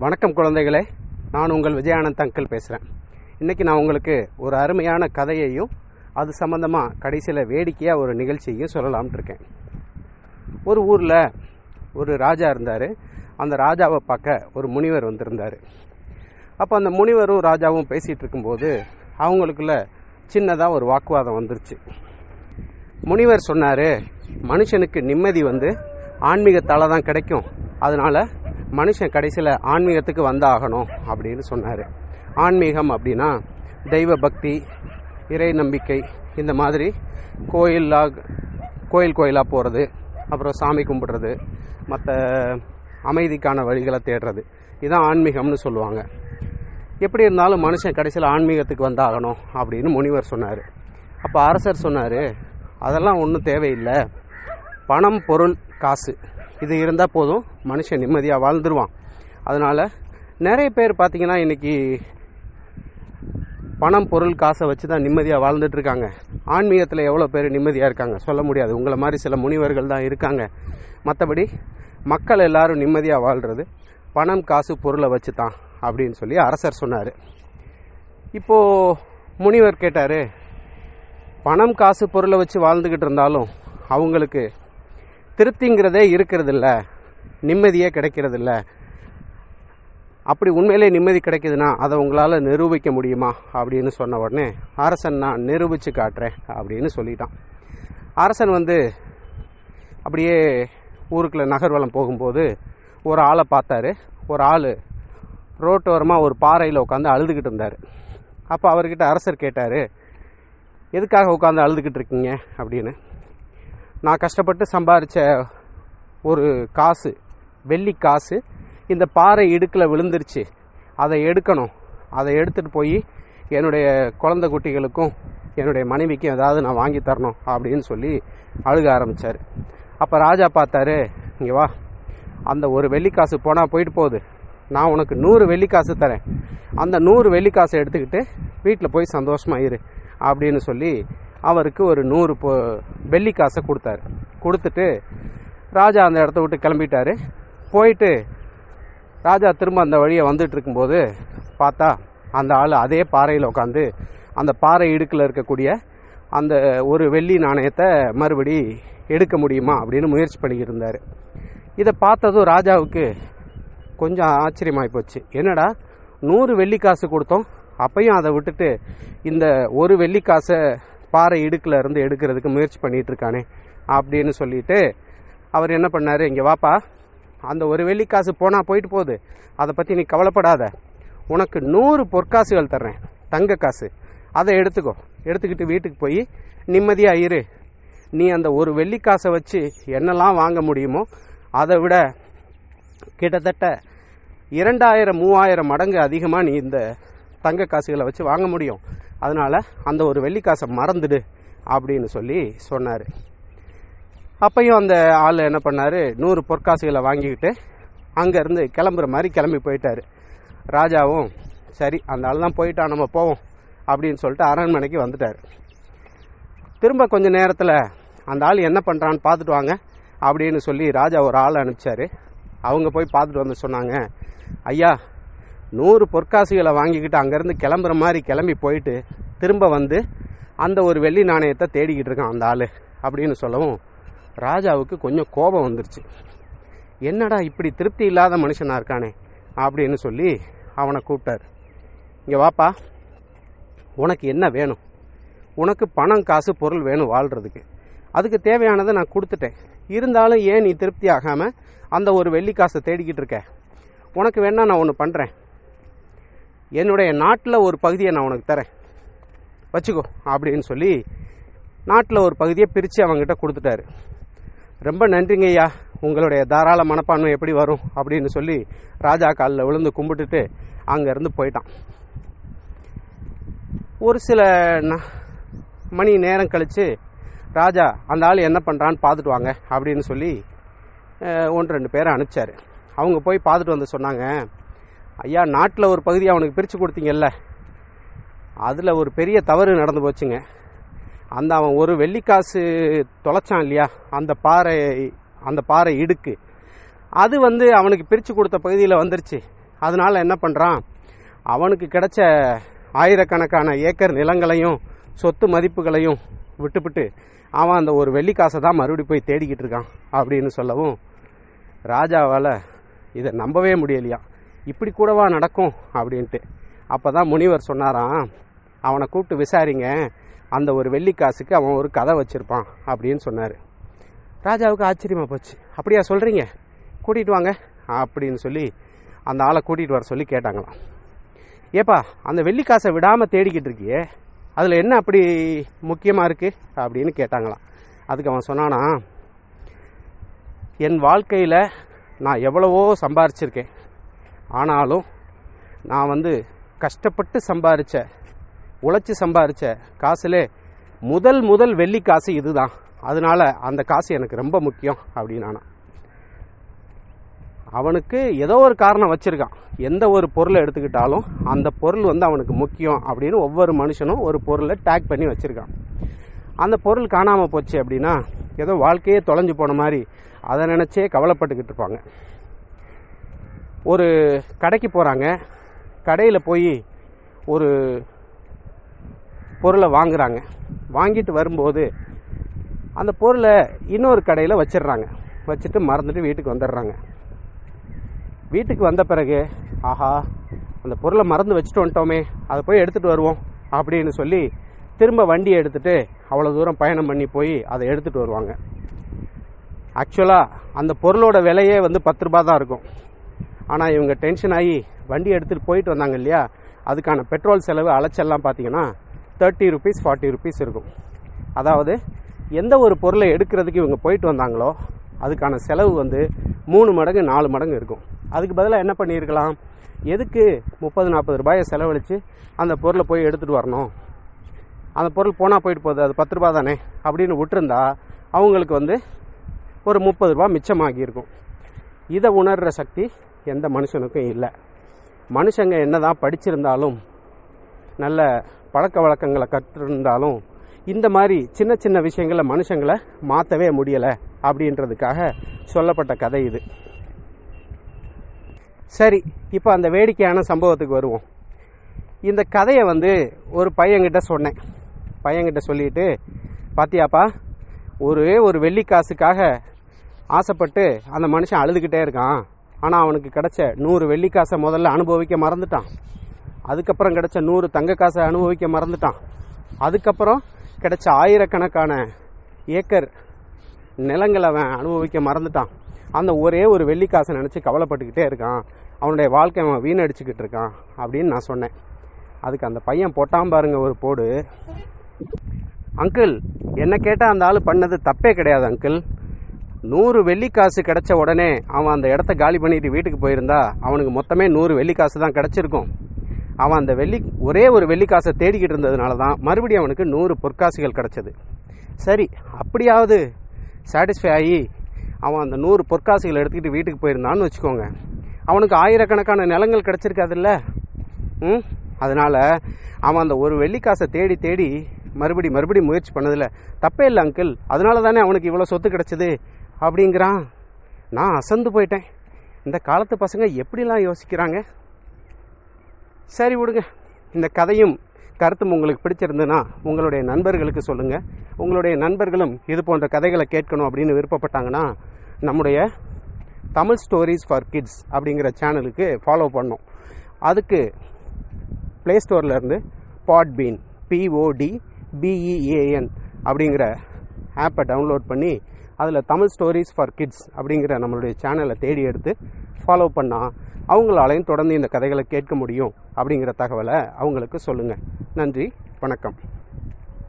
வணக்கம் குழந்தைகளே நான் உங்கள் விஜயானந்த் அங்கிள் பேசுகிறேன் இன்றைக்கி நான் உங்களுக்கு ஒரு அருமையான கதையையும் அது சம்மந்தமாக கடைசியில் வேடிக்கையாக ஒரு நிகழ்ச்சியையும் சொல்லலாம்னு இருக்கேன் ஒரு ஊரில் ஒரு ராஜா இருந்தார் அந்த ராஜாவை பார்க்க ஒரு முனிவர் வந்திருந்தார் அப்போ அந்த முனிவரும் ராஜாவும் பேசிகிட்டு இருக்கும்போது அவங்களுக்குள்ள சின்னதாக ஒரு வாக்குவாதம் வந்துருச்சு முனிவர் சொன்னார் மனுஷனுக்கு நிம்மதி வந்து ஆன்மீகத்தால் தான் கிடைக்கும் அதனால் மனுஷன் கடைசியில் ஆன்மீகத்துக்கு வந்தாகணும் அப்படின்னு சொன்னார் ஆன்மீகம் அப்படின்னா தெய்வ பக்தி இறை நம்பிக்கை இந்த மாதிரி கோயிலாக கோயில் கோயிலாக போகிறது அப்புறம் சாமி கும்பிடுறது மற்ற அமைதிக்கான வழிகளை தேடுறது இதுதான் ஆன்மீகம்னு சொல்லுவாங்க எப்படி இருந்தாலும் மனுஷன் கடைசியில் ஆன்மீகத்துக்கு வந்தாகணும் அப்படின்னு முனிவர் சொன்னார் அப்போ அரசர் சொன்னார் அதெல்லாம் ஒன்றும் தேவையில்லை பணம் பொருள் காசு இது இருந்தால் போதும் மனுஷன் நிம்மதியாக வாழ்ந்துருவான் அதனால் நிறைய பேர் பார்த்தீங்கன்னா இன்றைக்கி பணம் பொருள் காசை வச்சு தான் நிம்மதியாக வாழ்ந்துட்டு இருக்காங்க ஆன்மீகத்தில் எவ்வளோ பேர் நிம்மதியாக இருக்காங்க சொல்ல முடியாது உங்களை மாதிரி சில முனிவர்கள் தான் இருக்காங்க மற்றபடி மக்கள் எல்லாரும் நிம்மதியாக வாழ்கிறது பணம் காசு பொருளை வச்சு தான் அப்படின்னு சொல்லி அரசர் சொன்னார் இப்போது முனிவர் கேட்டார் பணம் காசு பொருளை வச்சு வாழ்ந்துக்கிட்டு இருந்தாலும் அவங்களுக்கு திருப்திங்கிறதே இருக்கிறதில்ல நிம்மதியே கிடைக்கிறதில்ல அப்படி உண்மையிலே நிம்மதி கிடைக்குதுன்னா அதை உங்களால் நிரூபிக்க முடியுமா அப்படின்னு சொன்ன உடனே அரசன் நான் நிரூபித்து காட்டுறேன் அப்படின்னு சொல்லிட்டான் அரசன் வந்து அப்படியே ஊருக்குள்ள நகர்வலம் போகும்போது ஒரு ஆளை பார்த்தாரு ஒரு ஆள் ரோட்டோரமாக ஒரு பாறையில் உட்காந்து அழுதுகிட்டு இருந்தார் அப்போ அவர்கிட்ட அரசர் கேட்டார் எதுக்காக உட்காந்து அழுதுகிட்டு இருக்கீங்க அப்படின்னு நான் கஷ்டப்பட்டு சம்பாரித்த ஒரு காசு வெள்ளி காசு இந்த பாறை இடுக்கில் விழுந்துருச்சு அதை எடுக்கணும் அதை எடுத்துகிட்டு போய் என்னுடைய குழந்தை குட்டிகளுக்கும் என்னுடைய மனைவிக்கும் ஏதாவது நான் வாங்கி தரணும் அப்படின்னு சொல்லி அழுக ஆரம்பித்தார் அப்போ ராஜா பார்த்தாரு இங்கே வா அந்த ஒரு வெள்ளிக்காசு போனால் போயிட்டு போகுது நான் உனக்கு நூறு வெள்ளிக்காசு தரேன் அந்த நூறு வெள்ளிக்காசை எடுத்துக்கிட்டு வீட்டில் போய் சந்தோஷமாக இரு அப்படின்னு சொல்லி அவருக்கு ஒரு நூறு பொ வெள்ளிக்காசை கொடுத்தாரு கொடுத்துட்டு ராஜா அந்த இடத்த விட்டு கிளம்பிட்டாரு போயிட்டு ராஜா திரும்ப அந்த வழியை வந்துட்டு இருக்கும்போது பார்த்தா அந்த ஆள் அதே பாறையில் உட்காந்து அந்த பாறை இடுக்கில் இருக்கக்கூடிய அந்த ஒரு வெள்ளி நாணயத்தை மறுபடி எடுக்க முடியுமா அப்படின்னு முயற்சி பண்ணிக்கிட்டு இருந்தார் இதை பார்த்ததும் ராஜாவுக்கு கொஞ்சம் ஆச்சரியமாகி போச்சு என்னடா நூறு வெள்ளிக்காசு கொடுத்தோம் அப்பையும் அதை விட்டுட்டு இந்த ஒரு வெள்ளிக்காசை பாறை இடுக்கில் இருந்து எடுக்கிறதுக்கு முயற்சி பண்ணிட்டு இருக்கானே அப்படின்னு சொல்லிட்டு அவர் என்ன பண்ணார் இங்கே வாப்பா அந்த ஒரு வெள்ளிக்காசு போனால் போயிட்டு போகுது அதை பற்றி நீ கவலைப்படாத உனக்கு நூறு பொற்காசுகள் தர்றேன் தங்க காசு அதை எடுத்துக்கோ எடுத்துக்கிட்டு வீட்டுக்கு போய் நிம்மதியாக இரு நீ அந்த ஒரு வெள்ளிக்காசை வச்சு என்னெல்லாம் வாங்க முடியுமோ அதை விட கிட்டத்தட்ட இரண்டாயிரம் மூவாயிரம் மடங்கு அதிகமாக நீ இந்த தங்க காசுகளை வச்சு வாங்க முடியும் அதனால் அந்த ஒரு வெள்ளிக்காசை மறந்துடு அப்படின்னு சொல்லி சொன்னார் அப்பையும் அந்த ஆள் என்ன பண்ணார் நூறு பொற்காசுகளை வாங்கிக்கிட்டு அங்கேருந்து கிளம்புற மாதிரி கிளம்பி போயிட்டார் ராஜாவும் சரி அந்த ஆள் தான் போயிட்டான் நம்ம போவோம் அப்படின்னு சொல்லிட்டு அரண்மனைக்கு வந்துட்டார் திரும்ப கொஞ்ச நேரத்தில் அந்த ஆள் என்ன பண்ணுறான்னு பார்த்துட்டு வாங்க அப்படின்னு சொல்லி ராஜா ஒரு ஆள் அனுப்பிச்சாரு அவங்க போய் பார்த்துட்டு வந்து சொன்னாங்க ஐயா நூறு பொற்காசுகளை வாங்கிக்கிட்டு அங்கேருந்து கிளம்புற மாதிரி கிளம்பி போயிட்டு திரும்ப வந்து அந்த ஒரு வெள்ளி நாணயத்தை தேடிக்கிட்டு இருக்கான் அந்த ஆள் அப்படின்னு சொல்லவும் ராஜாவுக்கு கொஞ்சம் கோபம் வந்துருச்சு என்னடா இப்படி திருப்தி இல்லாத மனுஷனாக இருக்கானே அப்படின்னு சொல்லி அவனை கூப்பிட்டார் இங்கே வாப்பா உனக்கு என்ன வேணும் உனக்கு பணம் காசு பொருள் வேணும் வாழ்கிறதுக்கு அதுக்கு தேவையானதை நான் கொடுத்துட்டேன் இருந்தாலும் ஏன் நீ திருப்தி ஆகாமல் அந்த ஒரு வெள்ளி காசை தேடிக்கிட்டு இருக்க உனக்கு வேணா நான் ஒன்று பண்ணுறேன் என்னுடைய நாட்டில் ஒரு பகுதியை நான் உனக்கு தரேன் வச்சுக்கோ அப்படின்னு சொல்லி நாட்டில் ஒரு பகுதியை பிரித்து அவங்ககிட்ட கொடுத்துட்டாரு ரொம்ப நன்றிங்க ஐயா உங்களுடைய தாராள மனப்பான்மை எப்படி வரும் அப்படின்னு சொல்லி ராஜா காலில் விழுந்து கும்பிட்டுட்டு அங்கேருந்து போயிட்டான் ஒரு சில ந- மணி நேரம் கழித்து ராஜா அந்த ஆள் என்ன பண்ணுறான்னு பார்த்துட்டு வாங்க அப்படின்னு சொல்லி அஹ், ஒன்று ரெண்டு பேரை அனுப்பிச்சாரு அவங்க போய் பார்த்துட்டு வந்து சொன்னாங்க ஐயா நாட்டில் ஒரு பகுதி அவனுக்கு பிரித்து கொடுத்தீங்கல்ல அதில் ஒரு பெரிய தவறு நடந்து போச்சுங்க அந்த அவன் ஒரு வெள்ளிக்காசு தொலைச்சான் இல்லையா அந்த பாறை அந்த பாறை இடுக்கு அது வந்து அவனுக்கு பிரித்து கொடுத்த பகுதியில் வந்துருச்சு அதனால என்ன பண்ணுறான் அவனுக்கு கிடைச்ச ஆயிரக்கணக்கான ஏக்கர் நிலங்களையும் சொத்து மதிப்புகளையும் விட்டுவிட்டு அவன் அந்த ஒரு வெள்ளி காசை தான் மறுபடியும் போய் தேடிக்கிட்டு இருக்கான் அப்படின்னு சொல்லவும் ராஜாவால் இதை நம்பவே முடியலையா இப்படி கூடவா நடக்கும் அப்படின்ட்டு அப்போ தான் முனிவர் சொன்னாராம் அவனை கூப்பிட்டு விசாரிங்க அந்த ஒரு வெள்ளி காசுக்கு அவன் ஒரு கதை வச்சுருப்பான் அப்படின்னு சொன்னார் ராஜாவுக்கு ஆச்சரியமாக போச்சு அப்படியா சொல்கிறீங்க கூட்டிகிட்டு வாங்க அப்படின்னு சொல்லி அந்த ஆளை கூட்டிகிட்டு வர சொல்லி கேட்டாங்களாம் ஏப்பா அந்த வெள்ளி காசை விடாமல் தேடிக்கிட்டு இருக்கியே அதில் என்ன அப்படி முக்கியமாக இருக்குது அப்படின்னு கேட்டாங்களாம் அதுக்கு அவன் சொன்னானா என் வாழ்க்கையில் நான் எவ்வளவோ சம்பாரிச்சிருக்கேன் ஆனாலும் நான் வந்து கஷ்டப்பட்டு சம்பாரித்த உழைச்சி சம்பாரித்த காசுல முதல் முதல் வெள்ளி காசு இதுதான் அதனால அந்த காசு எனக்கு ரொம்ப முக்கியம் அப்படின்னு அவனுக்கு ஏதோ ஒரு காரணம் வச்சிருக்கான் எந்த ஒரு பொருளை எடுத்துக்கிட்டாலும் அந்த பொருள் வந்து அவனுக்கு முக்கியம் அப்படின்னு ஒவ்வொரு மனுஷனும் ஒரு பொருளை டேக் பண்ணி வச்சிருக்கான் அந்த பொருள் காணாமல் போச்சு அப்படின்னா ஏதோ வாழ்க்கையே தொலைஞ்சு போன மாதிரி அதை நினச்சே கவலைப்பட்டுக்கிட்டு இருப்பாங்க ஒரு கடைக்கு போகிறாங்க கடையில் போய் ஒரு பொருளை வாங்குறாங்க வாங்கிட்டு வரும்போது அந்த பொருளை இன்னொரு கடையில் வச்சிடுறாங்க வச்சுட்டு மறந்துட்டு வீட்டுக்கு வந்துடுறாங்க வீட்டுக்கு வந்த பிறகு ஆஹா அந்த பொருளை மறந்து வச்சுட்டு வந்துட்டோமே அதை போய் எடுத்துகிட்டு வருவோம் அப்படின்னு சொல்லி திரும்ப வண்டியை எடுத்துட்டு அவ்வளோ தூரம் பயணம் பண்ணி போய் அதை எடுத்துகிட்டு வருவாங்க ஆக்சுவலாக அந்த பொருளோட விலையே வந்து பத்து ரூபா தான் இருக்கும் ஆனால் இவங்க டென்ஷன் ஆகி வண்டி எடுத்துகிட்டு போயிட்டு வந்தாங்க இல்லையா அதுக்கான பெட்ரோல் செலவு அலைச்சல்லாம் பார்த்தீங்கன்னா தேர்ட்டி ருபீஸ் ஃபார்ட்டி ருபீஸ் இருக்கும் அதாவது எந்த ஒரு பொருளை எடுக்கிறதுக்கு இவங்க போயிட்டு வந்தாங்களோ அதுக்கான செலவு வந்து மூணு மடங்கு நாலு மடங்கு இருக்கும் அதுக்கு பதிலாக என்ன பண்ணியிருக்கலாம் எதுக்கு முப்பது நாற்பது ரூபாயை செலவழித்து அந்த பொருளை போய் எடுத்துகிட்டு வரணும் அந்த பொருள் போனால் போயிட்டு போகுது அது பத்து ரூபா தானே அப்படின்னு விட்டுருந்தா அவங்களுக்கு வந்து ஒரு முப்பது ரூபா மிச்சமாகி இருக்கும் இதை உணர்கிற சக்தி எந்த மனுஷனுக்கும் இல்லை மனுஷங்க என்னதான் படிச்சிருந்தாலும் நல்ல பழக்க வழக்கங்களை கற்றிருந்தாலும் இந்த மாதிரி சின்ன சின்ன விஷயங்களை மனுஷங்களை மாற்றவே முடியலை அப்படின்றதுக்காக சொல்லப்பட்ட கதை இது சரி இப்போ அந்த வேடிக்கையான சம்பவத்துக்கு வருவோம் இந்த கதையை வந்து ஒரு பையன்கிட்ட சொன்னேன் பையன்கிட்ட சொல்லிட்டு பாத்தியாப்பா ஒரே ஒரு வெள்ளி காசுக்காக ஆசைப்பட்டு அந்த மனுஷன் அழுதுகிட்டே இருக்கான் ஆனால் அவனுக்கு கிடைச்ச நூறு வெள்ளி காசை முதல்ல அனுபவிக்க மறந்துட்டான் அதுக்கப்புறம் கிடைச்ச நூறு தங்க காசை அனுபவிக்க மறந்துட்டான் அதுக்கப்புறம் கிடைச்ச ஆயிரக்கணக்கான ஏக்கர் நிலங்களை அவன் அனுபவிக்க மறந்துட்டான் அந்த ஒரே ஒரு வெள்ளி காசை நினச்சி கவலைப்பட்டுக்கிட்டே இருக்கான் அவனுடைய வாழ்க்கை அவன் வீணடிச்சுக்கிட்டு இருக்கான் அப்படின்னு நான் சொன்னேன் அதுக்கு அந்த பையன் போட்டான் பாருங்க ஒரு போடு அங்கிள் என்ன கேட்டால் அந்த ஆள் பண்ணது தப்பே கிடையாது அங்கிள் நூறு வெள்ளி காசு கிடைச்ச உடனே அவன் அந்த இடத்த காலி பண்ணிட்டு வீட்டுக்கு போயிருந்தா அவனுக்கு மொத்தமே நூறு வெள்ளி காசு தான் கிடைச்சிருக்கும் அவன் அந்த வெள்ளி ஒரே ஒரு வெள்ளி காசை தேடிக்கிட்டு இருந்ததுனால தான் மறுபடியும் அவனுக்கு நூறு பொற்காசுகள் கிடைச்சது சரி அப்படியாவது சாட்டிஸ்ஃபை ஆகி அவன் அந்த நூறு பொற்காசுகள் எடுத்துக்கிட்டு வீட்டுக்கு போயிருந்தான்னு வச்சுக்கோங்க அவனுக்கு ஆயிரக்கணக்கான நிலங்கள் கிடைச்சிருக்காதுல்ல ம் அதனால அவன் அந்த ஒரு வெள்ளிக்காசை தேடி தேடி மறுபடி மறுபடி முயற்சி பண்ணதில்ல தப்பே இல்லை அங்கிள் அதனால தானே அவனுக்கு இவ்வளோ சொத்து கிடைச்சது அப்படிங்கிறான் நான் அசந்து போயிட்டேன் இந்த காலத்து பசங்க எப்படிலாம் யோசிக்கிறாங்க சரி விடுங்க இந்த கதையும் கருத்தும் உங்களுக்கு பிடிச்சிருந்ததுன்னா உங்களுடைய நண்பர்களுக்கு சொல்லுங்கள் உங்களுடைய நண்பர்களும் இது போன்ற கதைகளை கேட்கணும் அப்படின்னு விருப்பப்பட்டாங்கன்னா நம்முடைய தமிழ் ஸ்டோரிஸ் ஃபார் கிட்ஸ் அப்படிங்கிற சேனலுக்கு ஃபாலோ பண்ணோம் அதுக்கு ப்ளே ஸ்டோர்லேருந்து பாட்பீன் பிஓடி பிஇஏஎன் அப்படிங்கிற ஆப்பை டவுன்லோட் பண்ணி அதில் தமிழ் ஸ்டோரிஸ் ஃபார் கிட்ஸ் அப்படிங்கிற நம்மளுடைய சேனலை தேடி எடுத்து ஃபாலோ பண்ணால் அவங்களாலையும் தொடர்ந்து இந்த கதைகளை கேட்க முடியும் அப்படிங்கிற தகவலை அவங்களுக்கு சொல்லுங்கள் நன்றி வணக்கம்